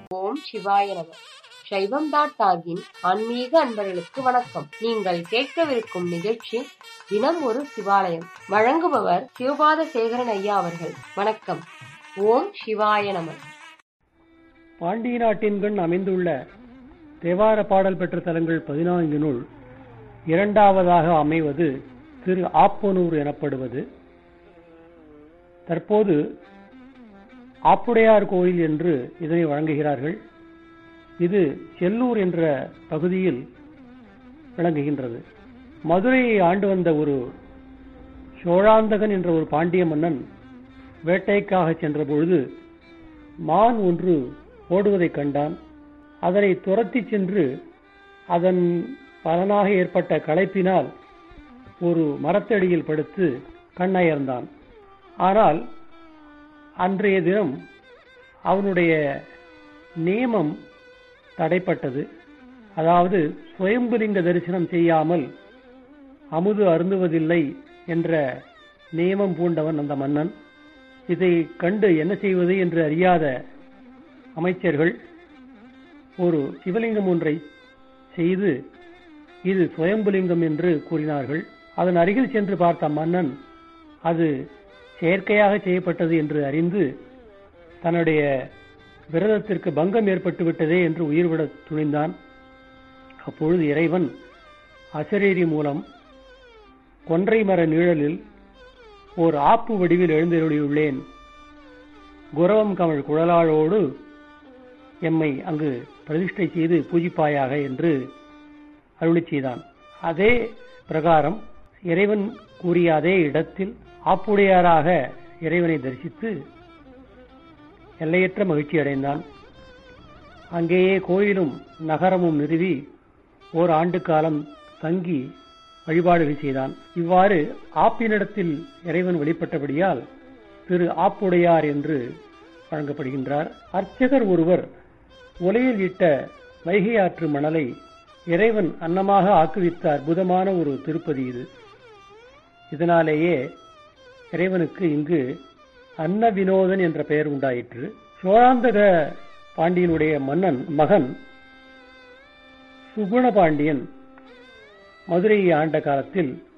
ஓம் சிவாய நம சைவம் டாட் டாகின் ஆன்மீக அன்பர்களுக்கு வணக்கம் நீங்கள் கேட்கவிருக்கும் நிகழ்ச்சி தினம் ஒரு சிவாலயம் வழங்குபவர் சிவபாத சேகரன் ஐயா அவர்கள் வணக்கம் ஓம் சிவாய நம பாண்டிய நாட்டின்கண் அமைந்துள்ள தேவார பாடல் பெற்ற தலங்கள் பதினான்கினுள் இரண்டாவதாக அமைவது திரு ஆப்பனூர் எனப்படுவது தற்போது ஆப்புடையார் கோயில் என்று இதனை வழங்குகிறார்கள் இது செல்லூர் என்ற பகுதியில் விளங்குகின்றது மதுரையை ஆண்டு வந்த ஒரு சோழாந்தகன் என்ற ஒரு பாண்டிய மன்னன் வேட்டைக்காக சென்றபொழுது மான் ஒன்று ஓடுவதைக் கண்டான் அதனை துரத்தி சென்று அதன் பலனாக ஏற்பட்ட களைப்பினால் ஒரு மரத்தடியில் படுத்து கண்ணயர்ந்தான் ஆனால் அன்றைய தினம் அவனுடைய நியமம் தடைப்பட்டது அதாவது சுயம்புலிங்க தரிசனம் செய்யாமல் அமுது அருந்துவதில்லை என்ற நியமம் பூண்டவன் அந்த மன்னன் இதை கண்டு என்ன செய்வது என்று அறியாத அமைச்சர்கள் ஒரு சிவலிங்கம் ஒன்றை செய்து இது சுயம்புலிங்கம் என்று கூறினார்கள் அதன் அருகில் சென்று பார்த்த மன்னன் அது செயற்கையாக செய்யப்பட்டது என்று அறிந்து தன்னுடைய விரதத்திற்கு பங்கம் ஏற்பட்டு விட்டதே என்று உயிர்விட துணிந்தான் அப்பொழுது இறைவன் அசரீரி மூலம் கொன்றை மர நிழலில் ஓர் ஆப்பு வடிவில் எழுந்தருளியுள்ளேன் குரவம் கமழ் குழலாளோடு எம்மை அங்கு பிரதிஷ்டை செய்து பூஜிப்பாயாக என்று அருளி செய்தான் அதே பிரகாரம் இறைவன் கூறிய அதே இடத்தில் ஆப்புடையாராக இறைவனை தரிசித்து எல்லையற்ற மகிழ்ச்சி அடைந்தான் அங்கேயே கோயிலும் நகரமும் நிறுவி ஓர் ஆண்டு காலம் தங்கி வழிபாடுகள் செய்தான் இவ்வாறு ஆப்பினிடத்தில் இறைவன் வெளிப்பட்டபடியால் திரு ஆப்புடையார் என்று வழங்கப்படுகின்றார் அர்ச்சகர் ஒருவர் உலையில் இட்ட வைகை ஆற்று மணலை இறைவன் அன்னமாக ஆக்குவித்த அற்புதமான ஒரு திருப்பதி இது இதனாலேயே இறைவனுக்கு இங்கு அன்ன வினோதன் என்ற பெயர் உண்டாயிற்று சோழாந்தக பாண்டியனுடைய மன்னன் மகன் சுகுண பாண்டியன் மதுரையை ஆண்ட காலத்தில்